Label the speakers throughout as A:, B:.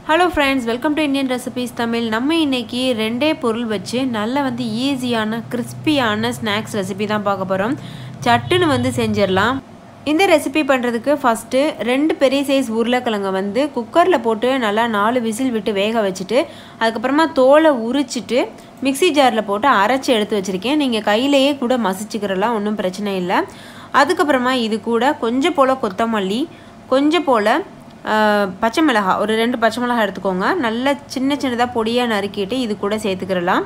A: hello friends welcome to Indian recipes Tamil நம்ம இன்னைக்கு ரெண்டே பொருள் வச்சு நல்ல வந்து ஈஸியான கிறிஸ்பியான ஸ்நாக்ஸ் ரெசிபி தான் பார்க்க போகிறோம் சட்டுன்னு வந்து செஞ்சிடலாம் இந்த ரெசிபி பண்ணுறதுக்கு ஃபஸ்ட்டு ரெண்டு பெரிய சைஸ் உருளைக்கிழங்கை வந்து குக்கரில் போட்டு நல்லா நாலு விசில் விட்டு வேக வச்சுட்டு அதுக்கப்புறமா தோலை உரிச்சிட்டு மிக்ஸி ஜாரில் போட்டு அரைச்சி எடுத்து வச்சுருக்கேன் நீங்கள் கையிலேயே கூட மசிச்சுக்கிறலாம் ஒன்றும் பிரச்சனை இல்லை அதுக்கப்புறமா இது கூட கொஞ்சம் போல் கொத்தமல்லி கொஞ்சம் போல் ஆஹ், பச்சை மிளகாய் ஒரு ரெண்டு பச்சை மிளகாய் எடுத்துக்கோங்க நல்லா சின்ன சின்னதாக பொடியாக நறுக்கிட்டு இது கூட சேர்த்துக்கிறலாம்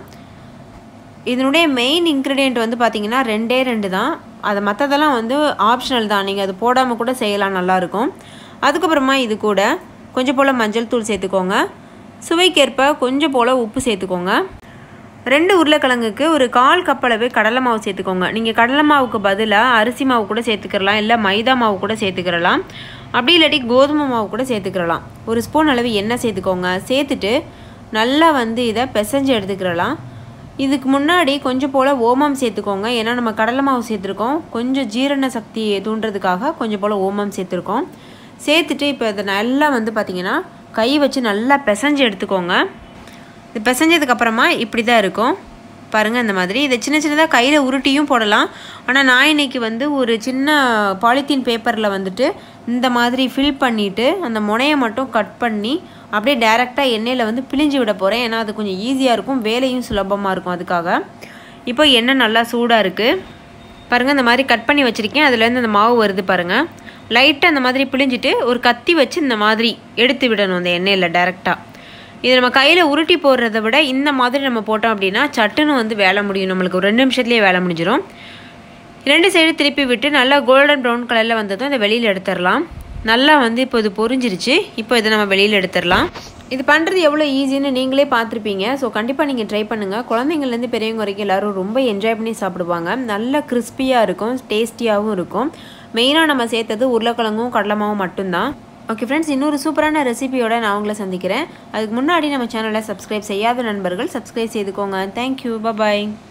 A: இதனுடைய மெயின் இன்க்ரீடியண்ட் வந்து பார்த்தீங்கன்னா ரெண்டே ரெண்டு தான் அது மற்றதெல்லாம் வந்து ஆப்ஷனல் தான் நீங்கள் அது போடாமல் கூட செய்யலாம் நல்லாயிருக்கும் அதுக்கப்புறமா இது கூட கொஞ்சம் போல் மஞ்சள் தூள் சேர்த்துக்கோங்க சுவைக்கேற்ப கொஞ்சம் போல் உப்பு சேர்த்துக்கோங்க ரெண்டு உருளைக்கிழங்குக்கு ஒரு கால் கப் அளவு கடலை மாவு சேர்த்துக்கோங்க நீங்கள் கடலை மாவுக்கு பதிலாக அரிசி மாவு கூட சேர்த்துக்கிறலாம் இல்லை மைதா மாவு கூட சேர்த்துக்கிறலாம் அப்படி இல்லாட்டி கோதுமை மாவு கூட சேர்த்துக்கிறலாம் ஒரு ஸ்பூன் அளவு எண்ணெய் சேர்த்துக்கோங்க சேர்த்துட்டு நல்லா வந்து இதை பிசைஞ்சு எடுத்துக்கிறலாம் இதுக்கு முன்னாடி கொஞ்சம் போல் ஓமம் சேர்த்துக்கோங்க ஏன்னா நம்ம கடலை மாவு சேர்த்துருக்கோம் கொஞ்சம் ஜீரண சக்தியை தூண்டுறதுக்காக கொஞ்சம் போல் ஓமம் சேர்த்துருக்கோம் சேர்த்துட்டு இப்போ இதை நல்லா வந்து பார்த்திங்கன்னா கை வச்சு நல்லா பிசைஞ்சு எடுத்துக்கோங்க இது பிசைஞ்சதுக்கு அப்புறமா இப்படி தான் இருக்கும் பாருங்கள் இந்த மாதிரி இதை சின்ன சின்னதாக கையில் உருட்டியும் போடலாம் ஆனால் நான் இன்னைக்கு வந்து ஒரு சின்ன பாலித்தீன் பேப்பரில் வந்துட்டு இந்த மாதிரி ஃபில் பண்ணிவிட்டு அந்த முனையை மட்டும் கட் பண்ணி அப்படியே டேரெக்டாக எண்ணெயில் வந்து பிழிஞ்சு விட போகிறேன் ஏன்னா அது கொஞ்சம் ஈஸியாக இருக்கும் வேலையும் சுலபமாக இருக்கும் அதுக்காக இப்போ எண்ணெய் நல்லா சூடாக இருக்குது பாருங்கள் இந்த மாதிரி கட் பண்ணி வச்சுருக்கேன் அதுலேருந்து அந்த மாவு வருது பாருங்கள் லைட்டாக அந்த மாதிரி பிழிஞ்சிட்டு ஒரு கத்தி வச்சு இந்த மாதிரி எடுத்து விடணும் அந்த எண்ணெயில் டேரெக்டாக இது நம்ம கையில் உருட்டி போடுறத விட இந்த மாதிரி நம்ம போட்டோம் அப்படின்னா சட்டுன்னு வந்து வேலை முடியும் நம்மளுக்கு ஒரு ரெண்டு நிமிஷத்துலேயே வேலை முடிஞ்சிடும் ரெண்டு சைடு திருப்பி விட்டு நல்லா கோல்டன் ப்ரௌன் கலரில் வந்ததும் இதை வெளியில் எடுத்துடலாம் நல்லா வந்து இப்போ இது பொரிஞ்சிருச்சு இப்போ இதை நம்ம வெளியில் எடுத்துடலாம் இது பண்ணுறது எவ்வளோ ஈஸின்னு நீங்களே பார்த்துருப்பீங்க ஸோ கண்டிப்பாக நீங்கள் ட்ரை பண்ணுங்கள் குழந்தைங்கள்லேருந்து பெரியவங்க வரைக்கும் எல்லோரும் ரொம்ப என்ஜாய் பண்ணி சாப்பிடுவாங்க நல்ல கிறிஸ்பியாக இருக்கும் டேஸ்டியாகவும் இருக்கும் மெயினாக நம்ம சேர்த்தது உருளைக்கிழங்கும் கடலமாவும் மட்டும்தான் ஓகே ஃப்ரெண்ட்ஸ் இன்னொரு சூப்பரான ரெசிபியோட நான் உங்களை சந்திக்கிறேன் அதுக்கு முன்னாடி நம்ம சேனலை சப்ஸ்கிரைப் செய்யாத நண்பர்கள் சப்ஸ்கிரைப் செய்துக்கோங்க தேங்க்யூ பபாய்